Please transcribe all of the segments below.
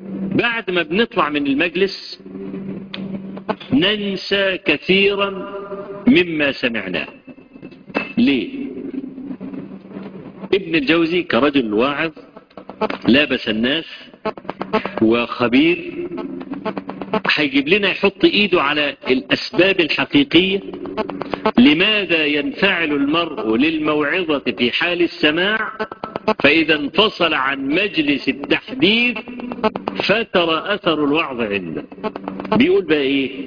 بعد ما بنطلع من المجلس ننسى كثيرا مما سمعناه ليه ابن الجوزي كرجل واعظ لابس الناس وخبير هيجيب لنا يحط ايده على الاسباب الحقيقية لماذا ينفعل المرء للموعظة في حال السماع فاذا انفصل عن مجلس التحديث فتر اثر الوعظ عنده بيقول بقى ايه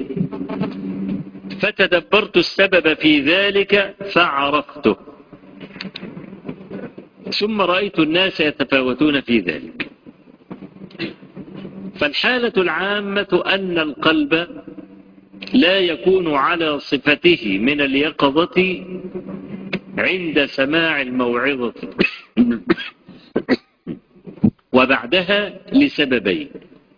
فتدبرت السبب في ذلك فعرفته ثم رأيت الناس يتفاوتون في ذلك فالحالة العامة أن القلب لا يكون على صفته من اليقظة عند سماع الموعظة وبعدها لسببين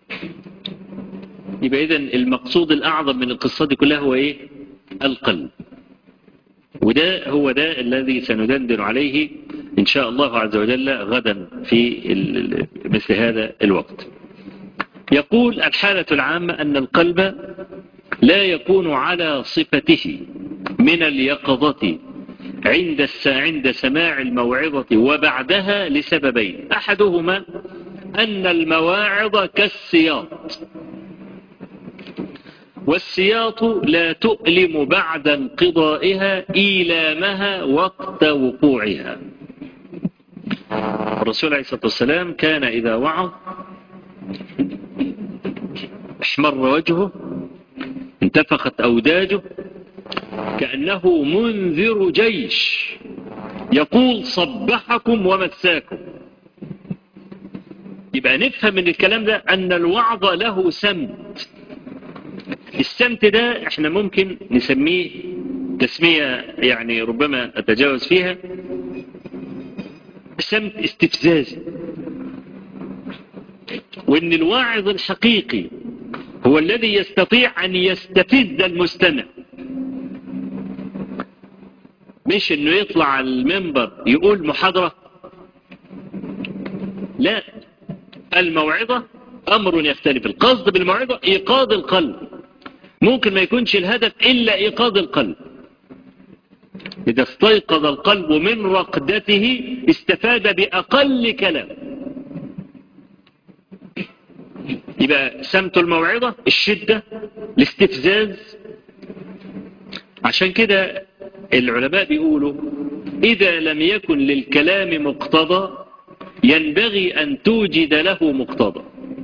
يبقى إذن المقصود الأعظم من القصة دي كلها هو إيه القلب وده هو ده الذي سندندن عليه إن شاء الله عز وجل غدا في مثل هذا الوقت يقول الحالة العامة أن القلب لا يكون على صفته من اليقظة عند عند سماع الموعظة وبعدها لسببين أحدهما أن المواعظ كالسياط والسياط لا تؤلم بعد انقضائها إيلامها وقت وقوعها الرسول عليه الصلاة والسلام كان إذا وعظ احمر وجهه انتفخت أوداجه كأنه منذر جيش يقول صبحكم ومساكم يبقى نفهم من الكلام ده أن الوعظ له سمت السمت ده احنا ممكن نسميه تسمية يعني ربما أتجاوز فيها سمت استفزازي وان الواعظ الحقيقي هو الذي يستطيع ان يستفز المستمع مش انه يطلع على المنبر يقول محاضرة لا الموعظة امر يختلف القصد بالموعظة ايقاظ القلب ممكن ما يكونش الهدف الا ايقاظ القلب اذا استيقظ القلب من رقدته استفاد باقل كلام يبقى سمت الموعظة الشدة الاستفزاز عشان كده العلماء بيقولوا إذا لم يكن للكلام مقتضى ينبغي أن توجد له مقتضى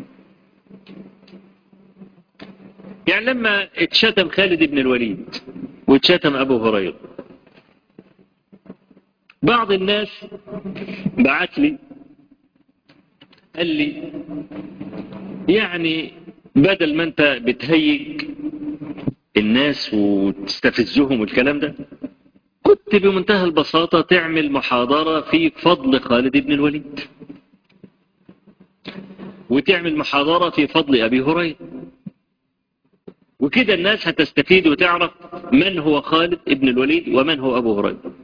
يعني لما اتشتم خالد بن الوليد واتشتم أبو هريرة بعض الناس بعت لي قال لي يعني بدل ما انت بتهيج الناس وتستفزهم والكلام ده كنت بمنتهى البساطة تعمل محاضرة في فضل خالد بن الوليد وتعمل محاضرة في فضل أبي هريرة وكده الناس هتستفيد وتعرف من هو خالد بن الوليد ومن هو أبو هريرة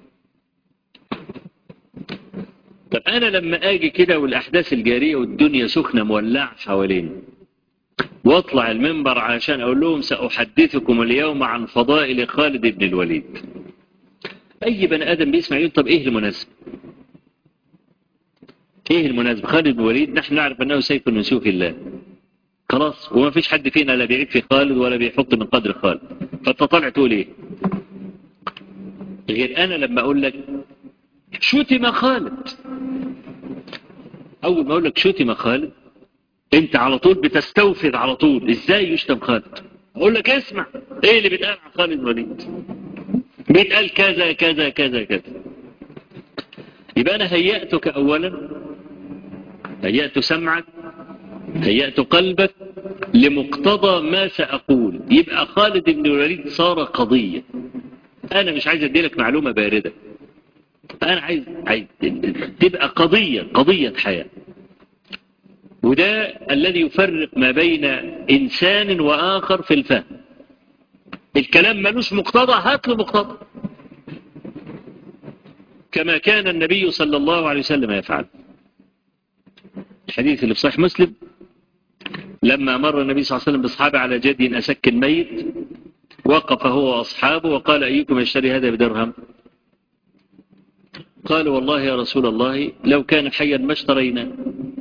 طب أنا لما أجي كده والأحداث الجارية والدنيا سخنة مولعة حوالينا واطلع المنبر عشان أقول لهم سأحدثكم اليوم عن فضائل خالد بن الوليد أي بني آدم بيسمع يقول طب إيه المناسبة إيه المناسبة خالد بن الوليد نحن نعرف أنه سيف من سيوف الله خلاص وما فيش حد فينا لا بيعيد في خالد ولا بيحط من قدر خالد فانت طالع تقول ايه غير انا لما اقول لك شتم خالد اول ما اقول لك شتم خالد انت على طول بتستوفد على طول ازاي يشتم خالد اقول لك اسمع ايه اللي بيتقال عن خالد الوليد بيتقال كذا كذا كذا كذا يبقى انا هيأتك اولا هيأت سمعك هيأت قلبك لمقتضى ما سأقول يبقى خالد بن الوليد صار قضية أنا مش عايز أدي لك معلومة باردة أنا عايز, عايز تبقى قضية قضية حياة وده الذي يفرق ما بين إنسان وآخر في الفهم الكلام ملوش مقتضى هات له مقتضى كما كان النبي صلى الله عليه وسلم يفعل الحديث اللي في صحيح مسلم لما مر النبي صلى الله عليه وسلم بأصحابه على جدي أسك ميت وقف هو وأصحابه وقال أيكم يشتري هذا بدرهم قال والله يا رسول الله لو كان حيا ما اشترينا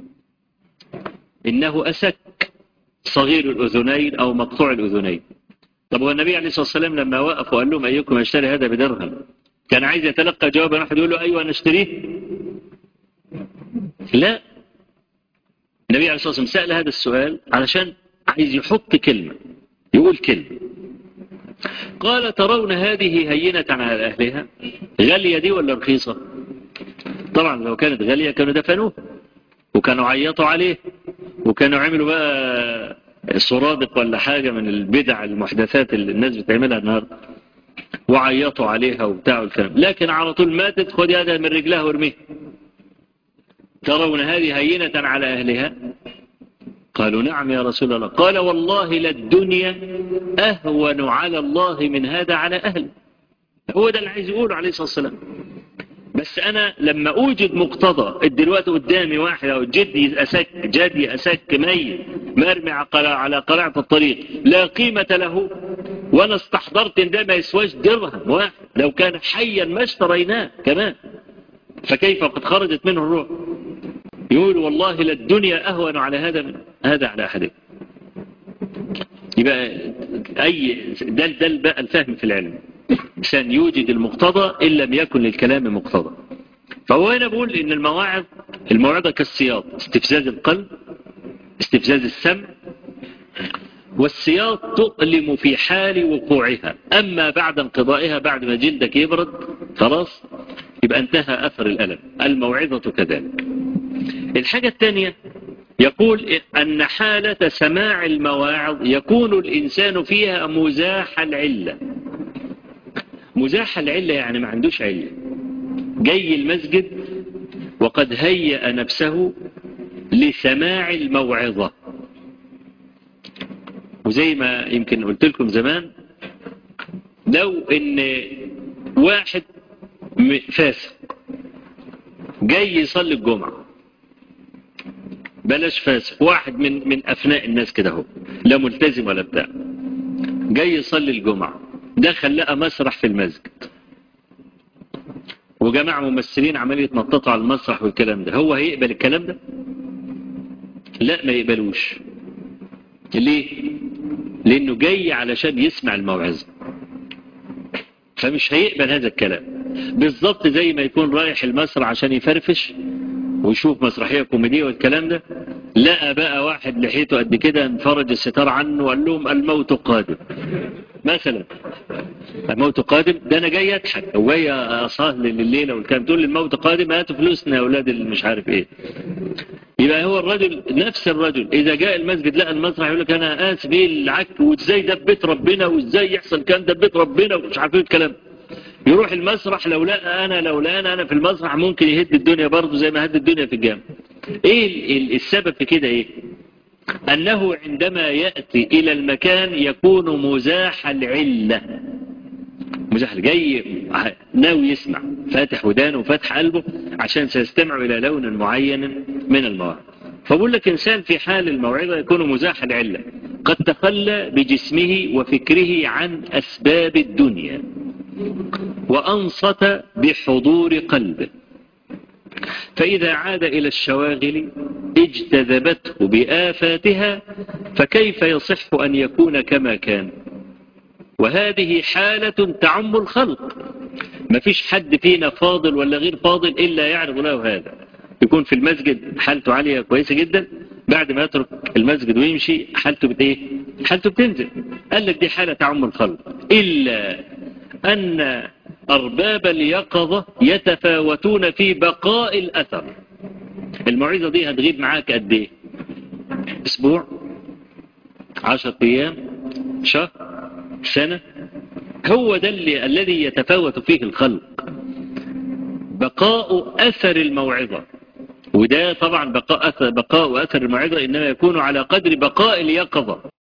إنه أسك صغير الأذنين أو مقطوع الأذنين طب هو النبي عليه الصلاة والسلام لما وقف وقال لهم أيكم يشتري هذا بدرهم كان عايز يتلقى جوابا واحد يقول له أيوة أنا اشتريه لا النبي عليه الصلاة والسلام سأل هذا السؤال علشان عايز يحط كلمة يقول كلمة قال ترون هذه هينة على أهلها غالية دي ولا رخيصة طبعا لو كانت غالية كانوا دفنوه وكانوا عيطوا عليه وكانوا عملوا بقى سرادق ولا حاجة من البدع المحدثات اللي الناس بتعملها النهاردة وعيطوا عليها وبتاع الكلام لكن على طول ماتت خد هذا من رجلها وارميها ترون هذه هينة على أهلها قالوا نعم يا رسول الله قال والله للدنيا أهون على الله من هذا على أهله هو ده اللي عايز يقوله عليه الصلاة والسلام بس أنا لما أوجد مقتضى دلوقتي قدامي واحد أو جدي أسك جدي أسك ميت مرمي على قلعة الطريق لا قيمة له وأنا استحضرت إن ده ما يسواش درهم واحد لو كان حيا ما اشتريناه كمان فكيف قد خرجت منه الروح يقول والله للدنيا أهون على هذا من هذا على أحدهم يبقى أي ده ده بقى الفهم في العلم إنسان يوجد المقتضى إن لم يكن للكلام مقتضى فهو هنا بقول إن المواعظ الموعظة كالسياط استفزاز القلب استفزاز السمع والسياط تؤلم في حال وقوعها أما بعد انقضائها بعد ما جلدك يبرد خلاص يبقى انتهى أثر الألم الموعظة كذلك الحاجة الثانية يقول أن حالة سماع المواعظ يكون الإنسان فيها مزاح العلة مزاح العلة يعني ما عندوش علة جاي المسجد وقد هيأ نفسه لسماع الموعظة وزي ما يمكن قلت لكم زمان لو ان واحد فاسق جاي يصلي الجمعة بلاش فاسق واحد من من أفناء الناس كده هو لا ملتزم ولا بتاع جاي يصلي الجمعة دخل لقى مسرح في المسجد وجماعة ممثلين عمال يتنططوا على المسرح والكلام ده هو هيقبل الكلام ده لا ما يقبلوش ليه لانه جاي علشان يسمع الموعظة فمش هيقبل هذا الكلام بالظبط زي ما يكون رايح المسرح عشان يفرفش ويشوف مسرحية كوميدية والكلام ده لقى بقى واحد لحيته قد كده انفرج الستار عنه وقال لهم الموت قادم مثلا الموت قادم ده انا جاي اضحك وجاي اصهل لليله والكلام تقول لي الموت قادم هاتوا فلوسنا يا اولاد اللي مش عارف ايه يبقى هو الرجل نفس الرجل اذا جاء المسجد لقى المسرح يقول لك انا اسف ايه العك وازاي ده بيت ربنا وازاي يحصل كان ده بيت ربنا ومش عارف ايه الكلام يروح المسرح لو لقى انا لو لقى انا في المسرح ممكن يهد الدنيا برضه زي ما هد الدنيا في الجامع ايه السبب في كده ايه أنه عندما يأتي إلى المكان يكون مزاح العلة مزاح جاي ناوي يسمع فاتح ودانه وفاتح قلبه عشان سيستمع إلى لون معين من المواعظ فبقول لك إنسان في حال الموعظة يكون مزاح العلة قد تخلى بجسمه وفكره عن أسباب الدنيا وأنصت بحضور قلبه فإذا عاد إلى الشواغل اجتذبته بآفاتها فكيف يصح أن يكون كما كان وهذه حالة تعم الخلق ما فيش حد فينا فاضل ولا غير فاضل إلا يعرض له هذا يكون في المسجد حالته عالية كويسة جدا بعد ما يترك المسجد ويمشي حالته بتايه حالته بتنزل قال لك دي حالة تعم الخلق إلا أن أرباب اليقظة يتفاوتون في بقاء الأثر الموعظة دي هتغيب معاك قد ايه اسبوع عشر ايام شهر سنة هو ده اللي الذي يتفاوت فيه الخلق بقاء أثر الموعظة وده طبعا بقاء أثر, بقاء أثر الموعظة إنما يكون على قدر بقاء اليقظة